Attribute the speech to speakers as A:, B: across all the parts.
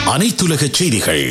A: அனைத்துலக செய்திகள்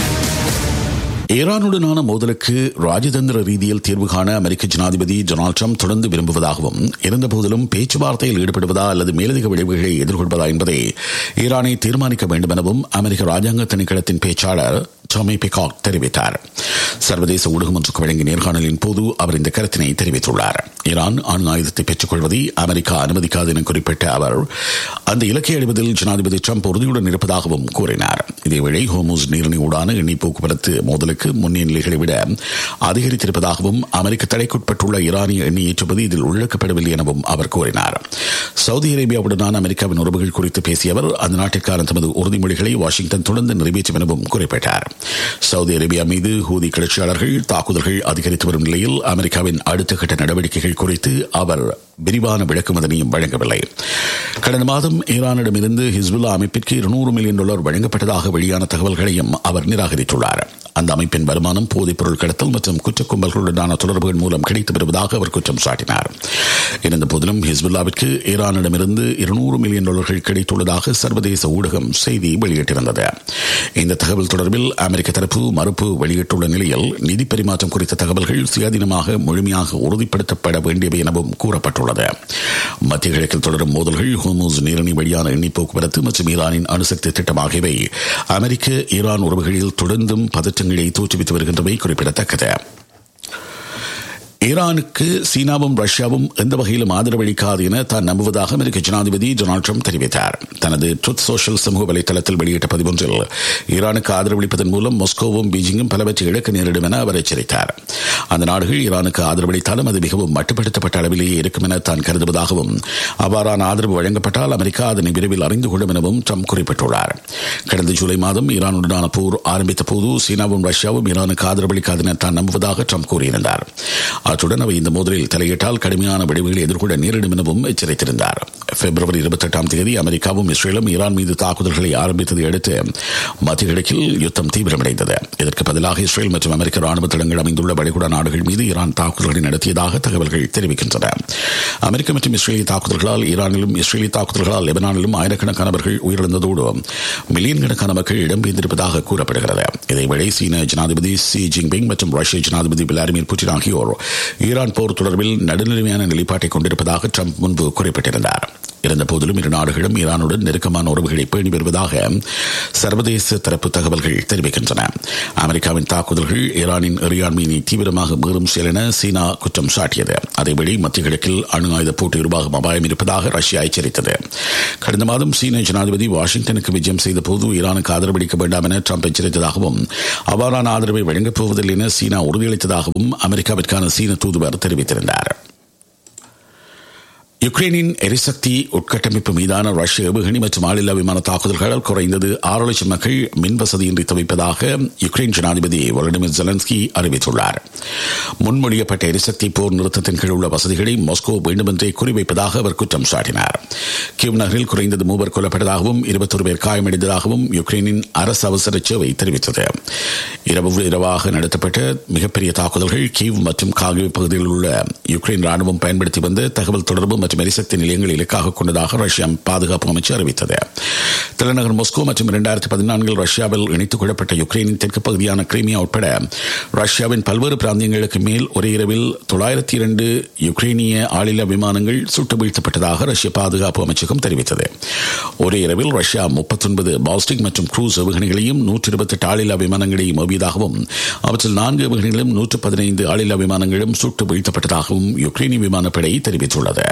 A: ஈரானுடனான மோதலுக்கு ராஜதந்திர ரீதியில் தீர்வு காண அமெரிக்க ஜனாதிபதி டொனால்டு ட்ரம்ப் தொடர்ந்து விரும்புவதாகவும் இருந்தபோதிலும் பேச்சுவார்த்தையில் ஈடுபடுவதா அல்லது மேலதிக விளைவுகளை எதிர்கொள்வதா என்பதை ஈரானை தீர்மானிக்க வேண்டும் எனவும் அமெரிக்க ராஜாங்க திணைக்களத்தின் பேச்சாளர் டாமி பிகாக் தெரிவித்தார் சர்வதேச ஊடகம் ஒன்றுக்கு வழங்கிய நேர்காணலின் போது அவர் இந்த கருத்தினை தெரிவித்துள்ளார் ஈரான் அணு ஆயுதத்தை பெற்றுக் கொள்வதை அமெரிக்கா அனுமதிக்காது என குறிப்பிட்ட அவர் அந்த இலக்கை அடைவதில் ஜனாதிபதி ட்ரம்ப் உறுதியுடன் இருப்பதாகவும் கூறினார் இதேவேளை ஹோமூஸ் நீரிணை ஊடான எண்ணெய் போக்குவரத்து மோதலுக்கு முன்னிய நிலைகளை விட அதிகரித்திருப்பதாகவும் அமெரிக்க தடைக்குட்பட்டுள்ள ஈரானிய எண்ணெய் ஏற்றுமதி இதில் உள்ளக்கப்படவில்லை எனவும் அவர் கூறினார் சவுதி அரேபியாவுடனான அமெரிக்காவின் உறவுகள் குறித்து பேசிய அவர் அந்த நாட்டிற்கான தமது உறுதிமொழிகளை வாஷிங்டன் தொடர்ந்து நிறைவேற்றும் எனவும் குறிப்பிட்டார் சவுதி அரேபியா மீது ஹூதி கிளர்ச்சியாளர்கள் தாக்குதல்கள் அதிகரித்து வரும் நிலையில் அமெரிக்காவின் அடுத்த கட்ட நடவடிக்கைகள் குறித்து அவர் விரிவான விளக்கம் அதனையும் வழங்கவில்லை கடந்த மாதம் ஈரானிடமிருந்து ஹிஸ்புல்லா அமைப்பிற்கு இருநூறு மில்லியன் டாலர் வழங்கப்பட்டதாக வெளியான தகவல்களையும் அவர் நிராகரித்துள்ளார் அந்த அமைப்பின் வருமானம் போதைப் பொருள் கடத்தல் மற்றும் குற்ற கும்பல்களுடனான தொடர்புகள் மூலம் கிடைத்து வருவதாக அவர் குற்றம் சாட்டினார் இருந்த போதிலும் ஹிஸ்புல்லாவிற்கு ஈரானிடமிருந்து இருநூறு மில்லியன் டாலர்கள் கிடைத்துள்ளதாக சர்வதேச ஊடகம் செய்தி வெளியிட்டிருந்தது இந்த தகவல் தொடர்பில் அமெரிக்க தரப்பு மறுப்பு வெளியிட்டுள்ள நிலையில் நிதி பரிமாற்றம் குறித்த தகவல்கள் சுயாதீனமாக முழுமையாக உறுதிப்படுத்தப்பட வேண்டியவை எனவும் கூறப்பட்டுள்ளது மத்திய கிழக்கில் தொடரும் மோதல்கள் ஹோமூஸ் நீரணி வழியான எண்ணெய் போக்குவரத்து மற்றும் ஈரானின் அணுசக்தி திட்டம் ஆகியவை அமெரிக்க ஈரான் உறவுகளில் தொடர்ந்தும் பதற்றங்களை தோற்றுவித்து வருகின்றவை குறிப்பிடத்தக்கது ஈரானுக்கு சீனாவும் ரஷ்யாவும் எந்த வகையிலும் ஆதரவளிக்காது என தான் நம்புவதாக அமெரிக்க ஜனாதிபதி டொனால்டு ட்ரம்ப் தெரிவித்தார் தனது ட்ருத் சோஷியல் சமூக வலைதளத்தில் வெளியிட்ட பதிவொன்றில் ஈரானுக்கு ஆதரவளிப்பதன் மூலம் மாஸ்கோவும் பீஜிங்கும் பலவற்றை இழக்க நேரிடும் என அவர் எச்சரித்தார் அந்த நாடுகள் ஈரானுக்கு ஆதரவளித்தாலும் அது மிகவும் மட்டுப்படுத்தப்பட்ட அளவிலேயே இருக்கும் என தான் கருதுவதாகவும் அவ்வாறான ஆதரவு வழங்கப்பட்டால் அமெரிக்கா அதனை விரைவில் அறிந்து கொள்ளும் எனவும் ட்ரம்ப் குறிப்பிட்டுள்ளார் கடந்த ஜூலை மாதம் ஈரானுடனான போர் ஆரம்பித்த போது சீனாவும் ரஷ்யாவும் ஈரானுக்கு ஆதரவளிக்காது என தான் நம்புவதாக ட்ரம்ப் கூறியிருந்தார் அத்துடன் அவை இந்த மோதலில் தலையிட்டால் கடுமையான விளைவுகளை எதிர்கொள்ள நேரிடும் எனவும் எச்சரித்திருந்தார் பிப்ரவரி இருபத்தி எட்டாம் தேதி அமெரிக்காவும் இஸ்ரேலும் ஈரான் மீது தாக்குதல்களை ஆரம்பித்ததை அடுத்து மத்திய கிழக்கில் யுத்தம் தீவிரமடைந்தது இதற்கு பதிலாக இஸ்ரேல் மற்றும் அமெரிக்க ராணுவ தளங்கள் அமைந்துள்ள வளைகுடா நாடுகள் மீது ஈரான் தாக்குதல்களை நடத்தியதாக தகவல்கள் தெரிவிக்கின்றன அமெரிக்க மற்றும் இஸ்ரேலிய தாக்குதல்களால் ஈரானிலும் இஸ்ரேலிய தாக்குதல்களால் லெபனானிலும் ஆயிரக்கணக்கானவர்கள் உயிரிழந்ததோடு மில்லியன் கணக்கான மக்கள் இடம்பெயர்ந்திருப்பதாக கூறப்படுகிறது இதேவேளை சீன ஜனாதிபதி சி ஜின்பிங் மற்றும் ரஷ்ய ஜனாதிபதி விளாடிமிர் புட்டின் ஆகியோர் ஈரான் போர் தொடர்பில் நடுநிலைமையான நிலைப்பாட்டை கொண்டிருப்பதாக ட்ரம்ப் முன்பு குறிப்பிட்டிருந்தார் இருந்தபோதிலும் இரு நாடுகளும் ஈரானுடன் நெருக்கமான உறவுகளை பேணி வருவதாக சர்வதேச தரப்பு தகவல்கள் தெரிவிக்கின்றன அமெரிக்காவின் தாக்குதல்கள் ஈரானின் இறையாண்மையினை தீவிரமாக மீறும் செயல் என சீனா குற்றம் சாட்டியது அதேவேளை மத்திய கிழக்கில் அணு ஆயுத போட்டி உருவாகும் அபாயம் இருப்பதாக ரஷ்யா எச்சரித்தது கடந்த மாதம் சீன ஜனாதிபதி வாஷிங்டனுக்கு விஜயம் செய்த போது ஈரானுக்கு ஆதரவளிக்க வேண்டாம் என ட்ரம்ப் எச்சரித்ததாகவும் அவ்வாறான ஆதரவை வழங்கப் போவதில்லை என சீனா உறுதியளித்ததாகவும் அமெரிக்காவிற்கான சீன தூதுவர் தெரிவித்திருந்தார் யுக்ரைனின் எரிசக்தி உட்கட்டமைப்பு மீதான ரஷ்ய ஏவுகணை மற்றும் ஆளில்லா விமான தாக்குதல்களால் குறைந்தது ஆறு லட்சம் மக்கள் மின் வசதியின்றி தவிப்பதாக யுக்ரைன் ஜனாதிபதி வொலடிமிர் ஜெலன்ஸ்கி அறிவித்துள்ளார் முன்மொழியப்பட்ட எரிசக்தி போர் நிறுத்தத்தின் கீழ் உள்ள வசதிகளை மாஸ்கோ வேண்டுமென்றே குறிவைப்பதாக அவர் குற்றம் சாட்டினார் கிவ் நகரில் குறைந்தது மூவர் கொல்லப்பட்டதாகவும் இருபத்தொரு பேர் காயமடைந்ததாகவும் யுக்ரைனின் அரசு அவசர சேவை தெரிவித்தது இரவு இரவாக நடத்தப்பட்ட மிகப்பெரிய தாக்குதல்கள் கீவ் மற்றும் காகிவ் பகுதியில் உள்ள யுக்ரைன் ராணுவம் பயன்படுத்தி வந்த தகவல் தொடர்பு மற்றும் எரிசக்தி நிலையங்கள் இலக்காக கொண்டதாக ரஷ்யா பாதுகாப்பு அமைச்சு அறிவித்தது தலைநகர் மாஸ்கோ மற்றும் இரண்டாயிரத்தி பதினான்கில் ரஷ்யாவில் இணைத்துக் கொள்ளப்பட்ட யுக்ரைனின் தெற்கு பகுதியான கிரீமியா உட்பட ரஷ்யாவின் பல்வேறு பிராந்தியங்களுக்கு மேல் ஒரே இரவில் தொள்ளாயிரத்தி இரண்டு யுக்ரைனிய ஆளில்லா விமானங்கள் சுட்டு வீழ்த்தப்பட்டதாக ரஷ்ய பாதுகாப்பு அமைச்சகம் தெரிவித்தது ஒரே இரவில் ரஷ்யா முப்பத்தொன்பது பால்ஸ்டிக் மற்றும் குரூஸ் ஏவுகணைகளையும் நூற்றி இருபத்தெட்டு ஆளில்லா விமானங்களையும் ஏவியதாகவும் அவற்றில் நான்கு ஏவுகணைகளும் நூற்று பதினைந்து ஆளில்லா விமானங்களும் சுட்டு வீழ்த்தப்பட்டதாகவும் யுக்ரைனிய விமானப்படை தெரிவித்துள்ளது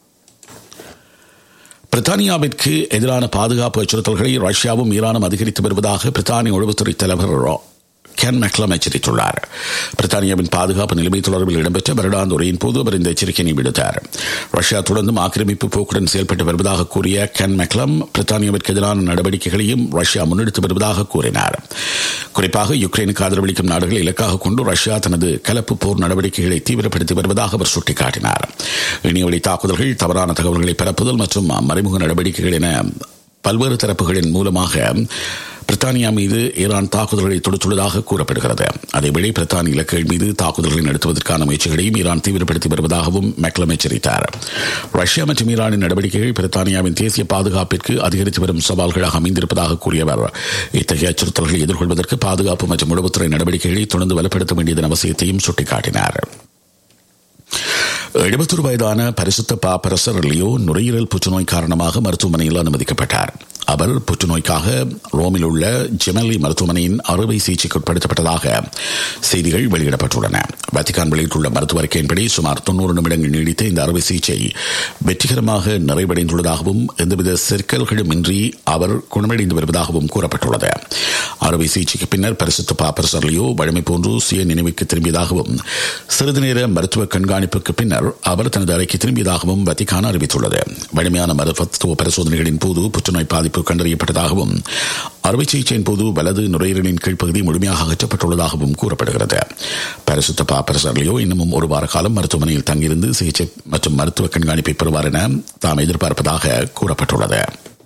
A: பிரித்தானியாவிற்கு எதிரான பாதுகாப்பு அச்சுறுத்தல்களை ரஷ்யாவும் ஈரானும் அதிகரித்து வருவதாக பிரித்தானிய உளவுத்துறை தலைவர் கேன் மெக்லம் எச்சரித்துள்ளார் பிரித்தானியாவின் பாதுகாப்பு நிலைமை தொடர்பில் இடம்பெற்ற வருடாந்த உரையின் போது அவர் இந்த எச்சரிக்கையை விடுத்தார் ரஷ்யா தொடர்ந்தும் ஆக்கிரமிப்பு போக்குடன் செயல்பட்டு வருவதாக கூறிய கேன் மெக்லம் பிரித்தானியாவிற்கு எதிரான நடவடிக்கைகளையும் ரஷ்யா முன்னெடுத்து வருவதாக கூறினார் குறிப்பாக யுக்ரைனுக்கு ஆதரவளிக்கும் நாடுகளை இலக்காக கொண்டு ரஷ்யா தனது கலப்பு போர் நடவடிக்கைகளை தீவிரப்படுத்தி வருவதாக அவர் சுட்டிக்காட்டினார் இணையவழி தாக்குதல்கள் தவறான தகவல்களை பரப்புதல் மற்றும் மறைமுக நடவடிக்கைகள் என பல்வேறு தரப்புகளின் மூலமாக பிரித்தானியா மீது ஈரான் தாக்குதல்களை தொடுத்துள்ளதாக கூறப்படுகிறது அதேவேளை பிரித்தானிய இலக்குகள் மீது தாக்குதல்களை நடத்துவதற்கான முயற்சிகளையும் ஈரான் தீவிரப்படுத்தி வருவதாகவும் மெக்லம் எச்சரித்தார் ரஷ்யா மற்றும் ஈரானின் நடவடிக்கைகள் பிரித்தானியாவின் தேசிய பாதுகாப்பிற்கு அதிகரித்து வரும் சவால்களாக அமைந்திருப்பதாக கூறியவர் இத்தகைய அச்சுறுத்தல்களை எதிர்கொள்வதற்கு பாதுகாப்பு மற்றும் உளவுத்துறை நடவடிக்கைகளை தொடர்ந்து வலுப்படுத்த வேண்டியதன் அவசியத்தையும் சுட்டிக்காட்டினார் எழுபத்தொரு வயதான பரிசுத்த பாப்பரசர் லியோ நுரையீரல் புற்றுநோய் காரணமாக மருத்துவமனையில் அனுமதிக்கப்பட்டார் அவர் புற்றுநோய்க்காக ரோமில் உள்ள ஜெமலி மருத்துவமனையின் அறுவை சிகிச்சைக்கு உட்படுத்தப்பட்டதாக செய்திகள் வெளியிடப்பட்டுள்ளன வத்திகான் வெளியிட்டுள்ள மருத்துவ அறிக்கையின்படி சுமார் தொன்னூறு நிமிடங்கள் நீடித்த இந்த அறுவை சிகிச்சை வெற்றிகரமாக நிறைவடைந்துள்ளதாகவும் எந்தவித செருக்கல்களும் இன்றி அவர் குணமடைந்து வருவதாகவும் கூறப்பட்டுள்ளது அறுவை சிகிச்சைக்கு பின்னர் பரிசுத்த பாப்பரசர் லியோ வழமை போன்று சுய நினைவுக்கு திரும்பியதாகவும் சிறிது நேர மருத்துவ கண்காணிப்புக்கு பின்னர் அவர் தனது அறைக்கு திரும்பியதாகவும் வத்திகான் அறிவித்துள்ளது வலிமையான மருத்துவ பரிசோதனைகளின் போது புற்றுநோய் பாதிப்பு கண்டறியப்பட்டதாகவும் அறுவை சிகிச்சையின் போது வலது நுரையீரலின் கீழ்ப்பகுதி முழுமையாக அகற்றப்பட்டுள்ளதாகவும் கூறப்படுகிறது பரிசுத்த பாப்பரசர்லியோ இன்னமும் ஒரு வார காலம் மருத்துவமனையில் தங்கியிருந்து சிகிச்சை மற்றும் மருத்துவ கண்காணிப்பை பெறுவார் என தாம் எதிர்பார்ப்பதாக கூறப்பட்டுள்ளது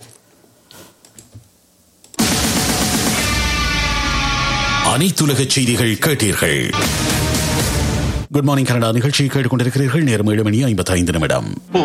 A: அனைத்துலக செய்திகள் கேட்டீர்கள் குட் மார்னிங் கனடா நிகழ்ச்சியை கேட்டுக்கொண்டிருக்கிறீர்கள் நேரம் ஏழு மணி ஐம்பத்தி ஐந்து நிமிடம்